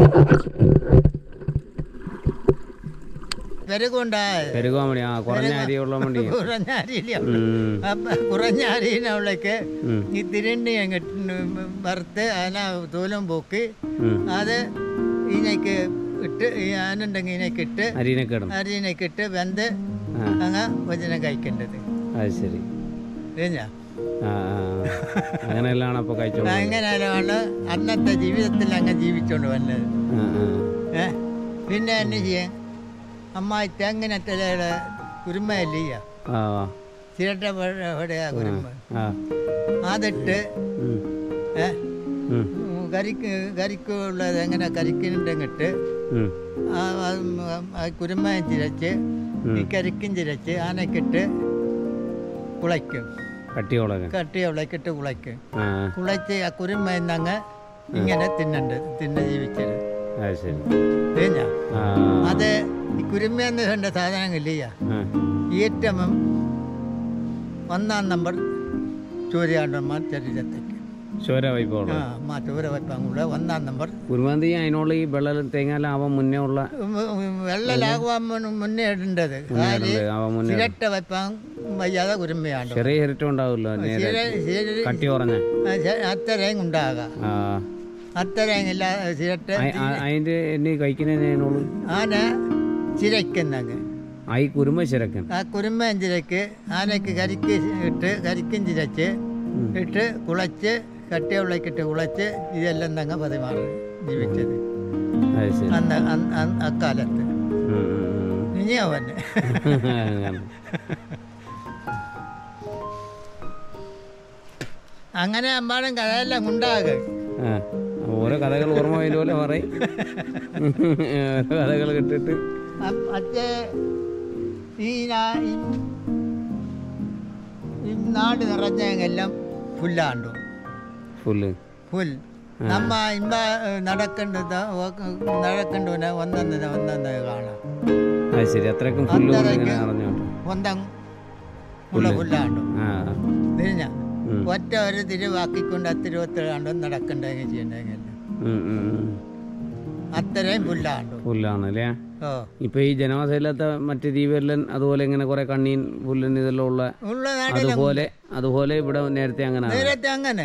പെരുകൊണ്ടായ പെരുകാൻ വേണ്ടി ആ കുറഞ്ഞ അരിയുള്ള വേണ്ടി കുറഞ്ഞ അരിയില്ല ഉം. അപ്പൊ കുറഞ്ഞ അരിയിനവളേക്ക് ഉം. ഈ തിരണ്ടി അങ്ങോട്ട് വറുത്ത് അതിനെ തൂലം പൊക്കി ഉം. അത് ഇതിനേക്ക് ഇട്ട് ഈ ആനുണ്ടെങ്കിൽ ഇതിനേക്ക് ഇട്ട് അരിനെ കിടന്നു അരിയിനേക്ക് ഇട്ട് വെന്ത് ആ അങ്ങ് ഭോജനം കഴിക്കേണ്ടത് അത് ശരി കഴിഞ്ഞാ ആ ആ അങ്ങനെയെല്ലാം അപ്പോൾ കഴിച്ചോളൂ അങ്ങനെയാണ് അന്നത്തെ ജീവിതത്തിൽ അങ്ങ് ജീവിച്ചോണ്ട് വന്നത് ആ ആ ഏ പിന്നെ എന്നെ ചെയ്യാൻ അമ്മായി തെങ്ങിനത്തിലെ കുരുമയല്ലേ ആ ചിരട്ട എവിടെയാ കുരുമ ആ അതിട്ട് ഉം. ഏ ഉം. ഉം, കരിക്ക് കരിക്കുള്ളത് എങ്ങനെ കരിക്കുന്നുണ്ടെങ്കിട്ട് ഉം. ആ ആ- ആ കുരുമയും ചിരച്ച് ഈ കരിക്കും ചിരച്ച് ആനക്കിട്ട് കുളയ്ക്കും കട്ടിയോളൊക്കെ കട്ടി അവളേക്കിട്ട് കുളയ്ക്കും ആ കുളച്ച് ആ കുരുമയെന്നങ്ങ് ഇങ്ങനെ തിന്നണ്ട് തിന്ന് ജീവിച്ചത് അത് ശരി കഴിഞ്ഞാ ആ അത് ഈ കുരുമയെന്ന് കണ്ട സാധനങ്ങളില്ല ആ ഏറ്റവും ഒന്നാം നമ്പർ ചൂര്യാണ്ടന്മാർ ശരീരത്തേക്ക് ചോര വൈപ്പോളം ആ മാ ചൂര വെപ്പാങ്കൂടെ ഒന്നാം നമ്പർ കുരുമാന്തി അതിനുള്ള ഈ വെള്ളം തേങ്ങാല ആവാൻ മുന്നേ ഉള്ള വെള്ളലാകുവാൻ മുന്നേ ഇടേണ്ടത് കാല് ആവാൻ മുന്നേ ചിരട്ട വെപ്പാൻ വയ്യാതെ കുരുമയാണ്ട് ചെറിയ ഹെരിറ്റം ഉണ്ടാവില്ലോ നേരെ ചിര- ചിര- കട്ടി കുറഞ്ഞ ആ, ചെ- അത്രയും ഉണ്ടാകാം ആ അത്രയും ഇല്ല ചിരട്ട അ- അ- അതിന്റെ എന്നെ കഴിക്കുന്നതിനോളൂ ആന ചിരയ്ക്കുന്നങ്ങ് ആ ഈ കുരുമ ചിരക്കൻ ആ കുരുമ്പൻ ചിരക്ക് ആനയ്ക്ക് കരിക്ക് ഇട്ട് കരിക്കും ചിരച്ച് ഇട്ട് കുളച്ച് കട്ടിയുള്ളക്കിട്ട് കുളച്ച് ഇതെല്ലാം തങ്ങ പതിമാറി ജീവിച്ചത് അത് ശരി അന്ന് അന്ന് അന്ന് അക്കാലത്ത് ഉം, ഉം, ഇനി അവന് ഉം. അങ്ങനെ. അങ്ങനെ അമ്പാടും കഥയെല്ലാം ഉണ്ടാകും ആ ഓരോ കഥകൾ ഓർമ്മ വരുന്ന പോലെ പറയും ഓരോ കഥകൾ കിട്ടിട്ട് മറ്റേ ഈ നാ- ഈ- ഈ നാട് നിറഞ്ഞെല്ലാം പുല്ലാണ്ടു ഫുള്ള് പുൽ നമ്മ ഇമ്പ നടക്കേണ്ടത് നടക്കേണ്ടവനെ ഒന്നെന്ന് ഒന്നെന്ന് കാണാം അത് ശരി അത്രയ്ക്കും ഫുള്ള് കൊണ്ട് ഇങ്ങനെ അത്രയ്ക്ക് അറിഞ്ഞോട്ടോ ഒന്തം ഉള്ള പുല്ലാണ്ടു ആ തിരിഞ്ഞ ഉം. ഒറ്റ ഒരു തിരിവാക്കിക്കൊണ്ട് അത്തിരുപത്തേഴാണ്ടോ നടക്കണ്ടെങ്കിൽ ചെയ്യണ്ടെങ്കിൽ ഉം, ഉം, ഉം. അത്രയും പുല്ലാണ്ടു പുല്ലാണ് അല്ലേ ഓ ഇപ്പൊ ഈ ജനവാസമില്ലാത്ത മറ്റ് ദ്വീപെല്ലാം അതുപോലെ ഇങ്ങനെ കുറെ കണ്ണീൻ പുല്ലൻ ഇതെല്ലാം ഉള്ള ഉള്ള നാട്ടിലും അതുപോലെ അതുപോലെ ഇവിടെ നേരത്തെ അങ്ങനെ നേരത്തെ അങ്ങനെ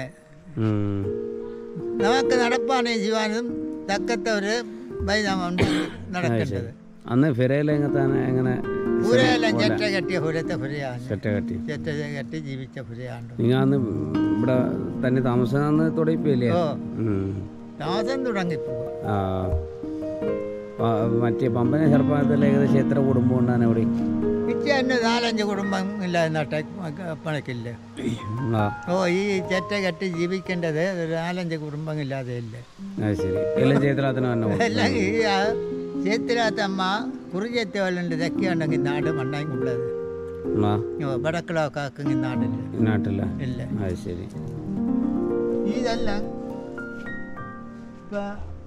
നമുക്ക് നടപ്പാണ് ജീവാനും തക്കത്ത ഒരു വൈദ്യമുണ്ട് നടക്കേണ്ടത് അന്ന് ഫിരയിലെങ്ങത്താൻ എങ്ങനെ പുരയെല്ലാം ചെറ്റ കെട്ടിയ പുരത്തെ പുരയാണ് സെറ്റ കട്ടി ചെറ്റ കെട്ടി ജീവിച്ച പുരയാണ് നിങ്ങൾ അന്ന് ഇവിടെ തന്നെ താമസം അന്ന് തുടങ്ങിപ്പില്ലേ ഓ താമസം തുടങ്ങിപ്പോ ആ പ- മറ്റേ പമ്പന ചെറുപ്പത്തിൽ ഏകദേശം എത്ര കുടുംബം ഉണ്ടാണ് അവിടെ മിക്ക തന്നെ നാലഞ്ച് കുടുംബം ഇല്ലാതെ നട്ട പണക്കില്ല ആ ഓ ഈ ചെറ്റ കെട്ടി ജീവിക്കേണ്ടത് ഒരു നാലഞ്ച് കുടുംബം ഇല്ലാതെ ഇല്ല അത് ശരി എല്ലാം ചെയ്തതിനകത്തിന് തന്നെ പോകും എല്ലാം ഈ ആ ചേത്തിരാത്തമ്മ കുറിച്ചെത്തി വല്ലുണ്ട് തെക്കിയുണ്ടെങ്കിൽ നാട് മണ്ണായിക്കുള്ളത് ആ ഓ വടക്കളൊക്കെ ആക്കെങ്കിൽ നാടില്ല നാട്ടില്ല ഇല്ല അത് ശരി ഇതെല്ലാം ഇപ്പൊ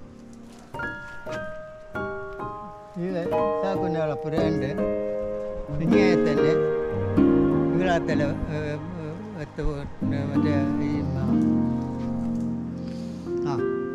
ഇത് സാക്കുഞ്ഞാളെ പുരയുണ്ട് ഇങ്ങേത്തല് ഈളാത്തല് എത്ത് മറ്റേ ഈ മ- ആ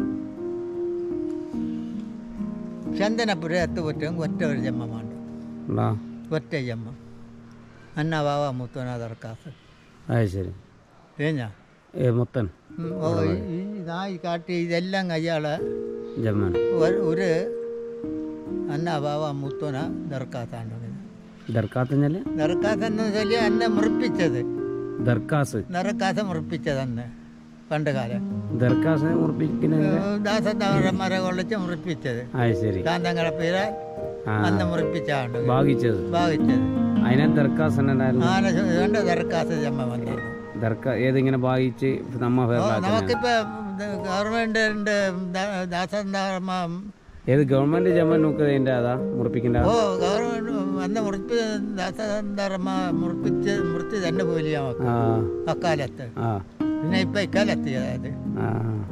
ചന്ദനപ്പുര എത്ത് പറ്റും ഒറ്റ ഒരു ജമ്മമാണ് ആ ഒറ്റ ജമ്മം അന്ന വാവ മുത്തോന ദർക്കാസ് അത് ശരി കഴിഞ്ഞാ ഏ മുത്തൻ ഉം, ഓ ഈ- ഈ നായി കാട്ടി ഇതെല്ലാം അയാളെ ജമ്മൻ ഒരു ഒരു അന്ന ബാവ മുത്തോന ദർക്കാസാണ്ട് ദർക്കാത്തഞ്ഞല്ലേ ദർക്കാസ് എന്ന് വെച്ചാൽ അന്നെ മുറിപ്പിച്ചത് ദർക്കാസ് ദർക്കാസ മുറിപ്പിച്ചത് അന്ന് പണ്ട് കാലം ദർക്കാസിനെ ഉറപ്പിക്കുന്നതിന്റെ ദാസന്മാരെ കൊള്ളിച്ച് മുറിപ്പിച്ചത് അത് ശരി കാന്തങ്ങളപ്പീര ആ അന്ന് മുറിപ്പിച്ചാണ്ട് ഭാഗിച്ചത് ഭാഗിച്ചത് അതിനെ ദർക്കാസ് തന്നെ ഉണ്ടായിരുന്നു ആന രണ്ട് ദർക്കാസ് ജമ്മ വന്നത് ദർക്ക ഏതിങ്ങനെ ഭാഗിച്ച് നമ്മ ഓ ഫേറിലാക്കുന്ന നമുക്കിപ്പോ ഗവൺമെന്റിന്റെ ദാസന്മാർ ഏത് ഗവൺമെന്റ് ജമ്മൻ നോക്കുന്നതിന്റെ അതാ മുറിപ്പിക്കേണ്ട ഓ ഗവൺമെന്റ് അന്ന് മുറിപ്പ് ദാസന്മാർമ്മ മുറിപ്പിച്ച് മുറിച്ച് തന്നെ പോയില്ല നമുക്ക് ആ അക്കാലത്ത് ആ പിന്നെ ഇപ്പൊ ഇക്കാലത്ത് അതായത് ആ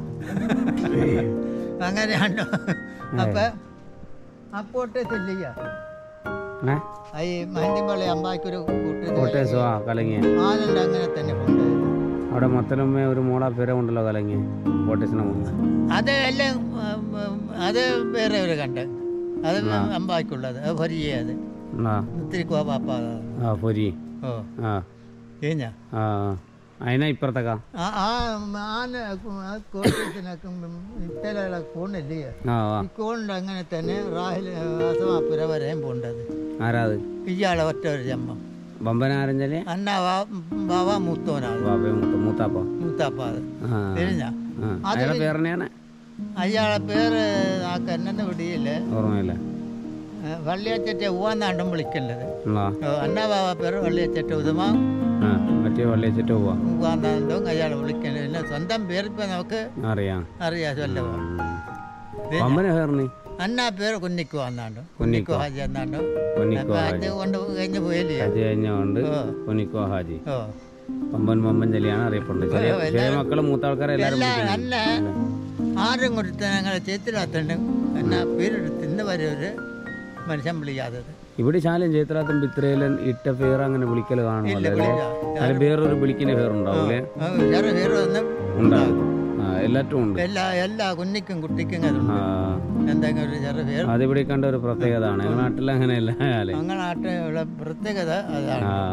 അങ്ങനെയാണോ അപ്പൊ അപ്പോട്ട് ചെല്ലുക ഏ ഈ മഹന്തിപ്പള്ളി അമ്പാക്കൊരു കൂട്ടി കോട്ടേസോ ആ കലങ്ങിയ ആനണ്ട് അങ്ങനെ തന്നെ കൊണ്ടുപോയത് അവിടെ മൊത്തലമ്മ ഒരു മോള പേര ഉണ്ടല്ലോ കലങ്ങി കോട്ടേഷനെ മുന്നേ അത് എല്ലാം ഉം, ഉം, അത് വേറെ ഒരു കണ്ട് അത് അമ്പാക്കുള്ളത് അത് പരിചയ അത് ആ ഒത്തിരി കോപ്പാപ്പ ആ പൊരി ഓ ആ കഴിഞ്ഞ ആ അതിനാ ഇപ്പുറത്തേക്കാ ആ ആ ആന കോട്ടത്തിനൊക്കെ ഇത്തരം കോണില്ലേ ആ ആ ഈ കോണിൻ്റെ അങ്ങനെ തന്നെ റാഹിൽ അസമാപ്പുര വരെയും പോണ്ടത് ആരാത് ഇയാളെ ഒറ്റ ഒരു ജമ്മം ബമ്പന ആരഞ്ചല് അന്ന ബാവ മൂത്തോനാണ് ബാബേ മൂത്ത മൂത്താപ്പ മൂത്താപ്പ അത് ആ തിരിഞ്ഞ ആ അയാളെ പേരെന്നെയാണ് അയാളെ പേര് ആ കന്നെ വിടിയില്ലേ ഓർമ്മയില്ല വള്ളിയച്ചറ്റ ഉവാന്നാണ്ടും വിളിക്കേണ്ടത് ആ അന്ന ബാവ പേര് വള്ളിയച്ചറ്റ ഉദമ ആ മറ്റേ വള്ളിച്ചിട്ട് പോവാ ഉവാന്നാണ്ടും അയാളെ വിളിക്കേണ്ടത് പിന്നെ സ്വന്തം പേരിപ്പോൾ നമുക്ക് അറിയാം അറിയാം ചൊല്ലവോ ബമ്പന പേർന്ന് അന്ന പേര് കുന്നിക്കു വന്നാണ്ടു കുന്നിക്കോ. കുന്നിക്കു ഹാജി വന്നാണ്ടു പൊന്നിക്കോ അപ്പൊ അത് കൊണ്ട് കഴിഞ്ഞ് പോയില്ലേ അത് കഴിഞ്ഞുകൊണ്ട് ഓ. പൊന്നിക്കോ ഹാജി ഓ പമ്പൻ പമ്പൻ ചലിയാണ് അറിയപ്പെടുന്നത് ചെറിയ ചെറിയ മക്കള് മൂത്ത ആൾക്കാരെ എല്ലാവരും എല്ലാം വിളിക്കുന്നത്. അന്ന ആരും കൊടുത്ത ഞങ്ങളെ ചേത്തിലാത്തണ്ട് എന്നാ പേരെടുത്ത് ഇന്ന് വരെ ഒരു മനുഷ്യൻ വിളിക്കാത്തത് ഇവിടെ ശാലം ചേത്രാത്തും പിത്രയിലും ഇട്ട പേര് അങ്ങനെ വിളിക്കല് കാണുമല്ലോ അല്ലേ വിളിക്കാം. അതിൽ വേറൊരു വിളിക്കുന്ന പേരുണ്ടാവൂലേ ആ, വേറെ പേര് ഒന്നും ഉണ്ടാവും ആ എല്ലാറ്റും ഉണ്ട് എല്ലാ എല്ലാ കുഞ്ഞിക്കും കുട്ടിക്കും അതുണ്ട് ആ എന്തെങ്കിലും ഒരു ചെറു പേര് അതിവിടെ കണ്ട ഒരു പ്രത്യേകതയാണ് ഞങ്ങളുടെ നാട്ടിൽ അങ്ങനെയല്ല ആലേ അങ്ങനെ നാട്ടിലുള്ള പ്രത്യേകത അതാണ് ആ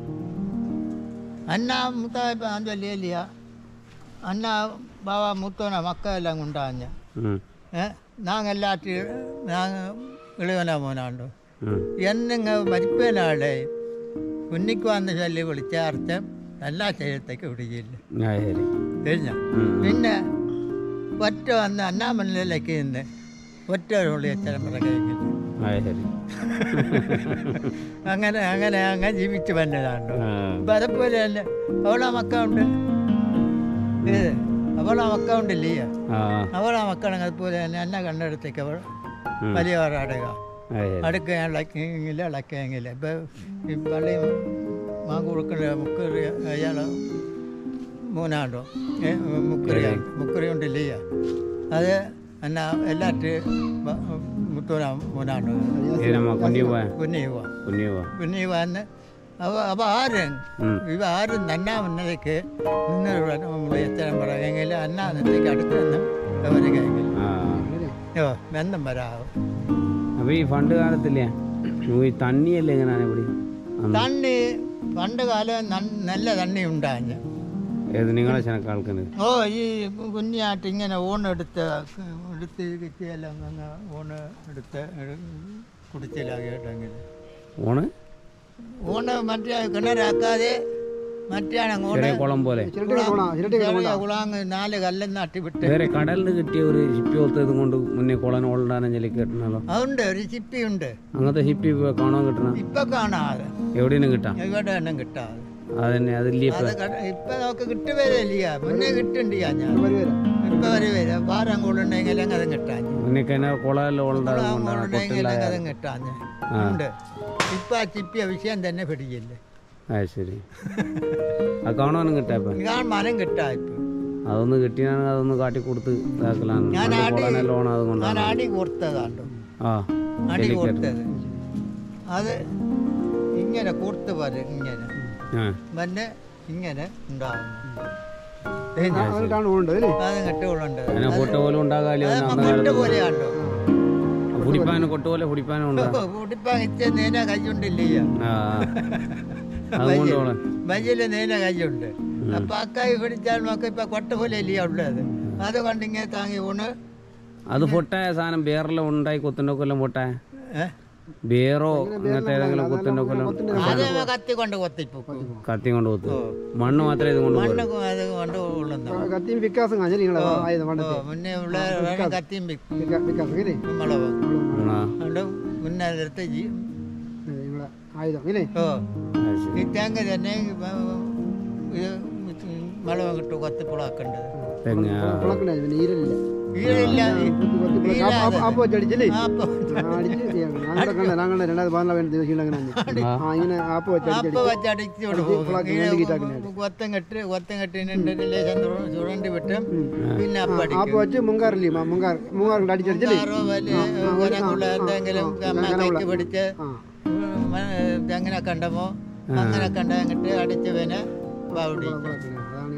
അന്ന മുത്തായപ്പ ഞാൻ ചൊല്ലിയല്ല അന്ന ബാവ മുത്തോന മക്ക എല്ലാം കൊണ്ടാഞ്ഞ ഉം, ഏ നാങ് എല്ലാറ്റി നാങ് ഇളവന മോനാണ്ടു ഉം. എന്നിങ്ങ മരിപ്പേനാളെ കുന്നിക്ക് വന്ന് ചൊല്ലി വിളിച്ച അർത്ഥം എല്ലാ ശരീരത്തേക്ക് പിടിക്കില്ല ആ ശരി കഴിഞ്ഞ ഉം, പിന്നെ ഒറ്റ വന്ന് അന്നാമണിലേക്ക് നിന്ന് ഒറ്റ ഒരു വിളി അച്ഛനം കഴിഞ്ഞില്ല ആ ശരി അങ്ങനെ അങ്ങനെ അങ്ങനെ ജീവിച്ചു വന്നതാണ്ടോ ആ, ഇപ്പം അതേപോലെ തന്നെ അവളെ മക്ക ഉണ്ട് ഏത് അവളെ മക്ക ഉണ്ടില്ലേ ആ അവളെ മക്കളെ അതുപോലെ തന്നെ എന്നെ കണ്ടെടുത്തേക്ക് അവൾ ഉം. വലിയ അടുക ആ ശരി അടുക്ക ഇളക്കെങ്കില്ല ഇളക്കെങ്കില്ല ഇപ്പം ഈ പള്ളി മാ കൊടുക്കുന്ന മുക്കറി അയാളെ മൂന്നാണ്ടോ ഏ, മുക്കറി മുക്കറി ഉണ്ടില്ലേ അത് എന്നാ എല്ലാറ്റും മുത്തൂന മൂന്നാണ്ടോ ഇതിനമ്മ കുഞ്ഞു പോവാ കുഞ്ഞി പോവാ കുഞ്ഞു പോവാ കുഞ്ഞി വന്ന് അവ അവ ആരും ഉം. ഇവ ആരും നന്നാ മുന്നേക്ക് നിന്ന് നമ്മൾ എത്തരം പറയുമെങ്കിൽ അന്നാന്നത്തേക്ക് അടുത്ത് നിന്നും അവർ കഴിക്കില്ല ആ ഓ ബന്ധം വരാവും അപ്പൊ ഈ പണ്ട് കാലത്തില്ലേ ഈ തണ്ണിയല്ലേ എങ്ങനെയാണ് ഇവിടെ അന്ന് തണ്ണി പണ്ട് കാലം നൻ- നല്ല തണ്ണി ഉണ്ടാഞ്ഞ് ഏത് നിങ്ങളെ ചെനക്കാൾക്കുന്നത് ഓ ഈ കുഞ്ഞായിട്ട് ഇങ്ങനെ ഊണെടുത്ത് എടുത്ത് കിട്ടിയെല്ലാം അങ്ങ് ഊണ് എടുത്ത് കുടിച്ചിലാകിട്ടെങ്കിൽ ഓണ് ഊണ് മറ്റേ കിണറാക്കാതെ മറ്റേ അങ്ങോട്ട് ചെറിയ കുളം പോലെ ചെറിയ കുളാങ്ങ് നാല് കല്ലും നട്ടി വിട്ട് വേറെ കടലിൽ കിട്ടിയ ഒരു ഷിപ്പി പോലത്തെ കൊണ്ട് മുന്നേ കുളൻ ഓൾഡാനും ചെല്ലി കിട്ടണല്ലോ അതുണ്ട് ഒരു ചിപ്പിയുണ്ട് അങ്ങനത്തെ ഷിപ്പി ഇപ്പൊ കാണാൻ കിട്ടണം ഇപ്പൊ കാണാതെ എവിടെയും കിട്ടാം ഇവിടെ എണ്ണം കിട്ടാതെ അതന്നെ അതില്ലേ ഇപ്പൊ അത് കട- ഇപ്പൊ നമുക്ക് കിട്ടുവരില്ല മുന്നേ കിട്ടണ്ടിയാ ഞാൻ ഇപ്പൊ വരെ വരാം ഭാരം കൂടുണ്ടെങ്കിൽ അതും കിട്ടാൻ മുന്നേ കഴിഞ്ഞാൽ കുളമെല്ലാം ഓൾഡാകും കൊണ്ടാണ് കൂടുണ്ടെങ്കിൽ കൊട്ടില്ല അതും കിട്ടാൻ ഉണ്ട് ഇപ്പൊ ആ ചിപ്പിയ വിഷയം തന്നെ പിടിക്കില്ല ആ ശരി അത് കാണാനും കിട്ടാ ഇപ്പൊ ഞാൻ മനം കിട്ടാ ഇപ്പൊ അതൊന്ന് കിട്ടിയാണെങ്കിൽ അതൊന്ന് കാട്ടി കൊടുത്ത് ഇതാക്കലാണ് ഞാൻ പണ്ട് ആടി- കുളനെല്ലാം ഓണം ഞാൻ അതുകൊണ്ടാണ് അടി കൊടുത്തതാണ്ടോ ആ അടി ചെല്ലിക്കയറ്റം. കൊടുത്തത് അത് ഇങ്ങനെ കൊടുത്ത് പറയും ഇങ്ങനെ ആ പിന്നെ ഇങ്ങനെ ഉണ്ടാവും അത് കെട്ടുകളുണ്ട് അങ്ങനെ കൊട്ട പോലെ ഉണ്ടാകാലോ അത് അന്ന് കെട്ട് കാലത്ത് പോലെയാണ്ടോ കുടിപ്പാനും കൊട്ട പോലെ കുടിപ്പാനും ഉണ്ടാ കുടിപ്പാൻ ഇച്ച നേന കൈയുണ്ടില്ല ആ അതുകൊണ്ട് ഓളെ വയ്യല് നേന കൈയുണ്ട് അപ്പൊ അക്കായി പിടിച്ചാൽ നമുക്ക് ഇപ്പൊ കൊട്ട പോലെ അല്ലയോ ഉള്ളത് അത് കണ്ടിങ്ങനെ താങ്ങി ഊണ് അത് പൊട്ടായ സാധനം ബേറെല്ലാം ഉണ്ടായി കൊത്തുണ്ടൊക്കെല്ലാം പൊട്ടായ ഏ? ബേറോ അങ്ങനത്തെ ഏതെങ്കിലും കൊത്തുണ്ടൊക്കെല്ലാം അത് കത്തി കൊണ്ട് കൊത്തിപ്പോക്കും കത്തി കൊണ്ട് കൊത്തു മണ്ണ് മാത്രമേ ഇത് കൊണ്ട് പോരൂ. മണ്ണ് അത് കൊണ്ട് ഉള്ളുന്ന കത്തിയും വിക്കാസം കാണിച്ചു നിങ്ങളെ ആയത് പണ്ടത്തെ മുന്നേ ഉള്ള വേണം കത്തിയും വെക്കും വിക്ക- വിക്കാസം ഇല്ലേ മുളക് ആ അതുകൊണ്ട് മുന്നേ അതെടുത്ത് ജീ നിങ്ങളെ ആയുധം ഇല്ലേ ഓ അത് ശരി. ഈ തേങ്ങ തന്നെ ഇത് മുളക് കിട്ടും കൊത്തിപ്പുളാക്കേണ്ടത് തെങ്ങ് ആ. പുളക്കണ്ടേ പിന്നെ ഈരലില്ല ഈരില്ല ആപ്പ് വെച്ചടിച്ചില്ലേ അപ്പൊ അടിച്ച് ഞങ്ങളെ കണ്ട ഞാൻ കണ്ട രണ്ടായിരത്തി പതിനാല് വേണ്ടി ദിവസം അങ്ങനെ ആ ഇങ്ങനെ ആപ്പ് വെച്ചടിച്ച് അപ്പൊ വെച്ചടിച്ചോട് പോകും കൊത്തം കെട്ട് കൊത്തം കെട്ടിനുണ്ട് ലേശം ചുഴ- ചുഴണ്ടി വിട്ടും പിന്നെ ആപ്പ് അപ്പടിക്കും വെച്ച് മുങ്കാറില്ലേ മുങ്കാർ മുങ്കാർ കൊണ്ട് അടിച്ചടിച്ചില്ലേ ആറോ വലിയ കനമുള്ള എന്തെങ്കിലും അമ്മ കൈക്ക് പിടിച്ച് ആ അങ്ങനെ കണ്ടമോ അങ്ങനെ കണ്ട അങ്ങോട്ട് അടിച്ച് പിന്നെ പൗടി അതാണ്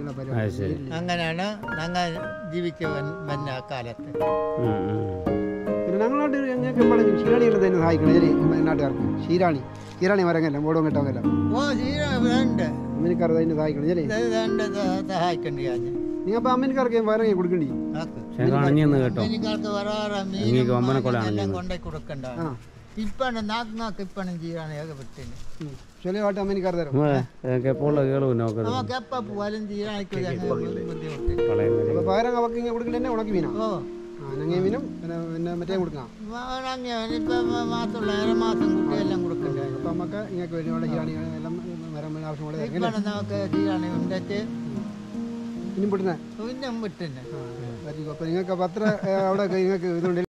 അങ്ങനെയുള്ള അത് പരിപാടി ശരി അങ്ങനെയാണ് ഞങ്ങൾ ജീവിച്ചു വന്ന- വന്ന ആ കാലത്ത് ഉം, ഉം. പിന്നെ ഞങ്ങളായിട്ട് ഞങ്ങൾക്ക് ഇവിടെ ശീരാണികൾ തന്നെ സഹായിക്കണം ശരി നമ്മുടെ നാട്ടുകാർക്ക് ശീരാണി ശീരാണി മരങ്ങെല്ലാം ഓടവും കെട്ടവെല്ലാം ഓ തീരെ വേണ്ട അമ്മനിക്കാർ അതിന് സഹായിക്കണം ശരി ഇത് വേണ്ട സഹായിക്കണ്ട ഞാൻ നിങ്ങൾ അപ്പോൾ അമ്മനിക്കാർക്ക് വരങ്ങി കൊടുക്കണ്ടി ആക്ക് പക്ഷെ കളഞ്ഞെന്ന് കേട്ടോ എനിക്കാർക്ക് വരാറ നിങ്ങൾക്ക് ഒമ്പനെ എല്ലാം കൊണ്ടേ കൊടുക്കണ്ട ആ ഇപ്പാണ് നാക്ക് നാക്ക് ഇപ്പാണ് ചെയ്യാണ് ഏക വിട്ടിന് ചില പാട്ട് അമ്മനിക്കാർ തരും എപ്പോൾ കേളു നോക്കുന്നത് നമുക്ക് എപ്പ പോയാലും തീരാനിക്ക് ബുദ്ധിമുട്ട് കളയുന്നത് അപ്പോൾ പകരം അവർക്ക് ഇങ്ങനെ കൊടുക്കണ്ടേ ഉണക്കി മീനാ ഓ ആ ഞങ്ങൾ മീനും പിന്നെ പിന്നെ മറ്റേ കൊടുക്കാം അങ്ങനെ ഇപ്പൊ മാസമുള്ള അര മാസം കുട്ടി എല്ലാം കൊടുക്കണ്ട അപ്പോൾ നമുക്ക് ഇങ്ങനെ വേണ്ടിയുള്ള ശീരാണി എല്ലാം മരം ആവശ്യമുള്ള ഇപ്പാണ് നമുക്ക് തീരാണി ഉണ്ടിട്ട് ഇനിയും പൊട്ടുന്നേ പിന്നെ വിട്ടിന് അപ്പോൾ നിങ്ങൾക്ക് അപ്പോൾ അത്ര ഏ, അവിടെ നിങ്ങൾക്ക് ഇതുണ്ട്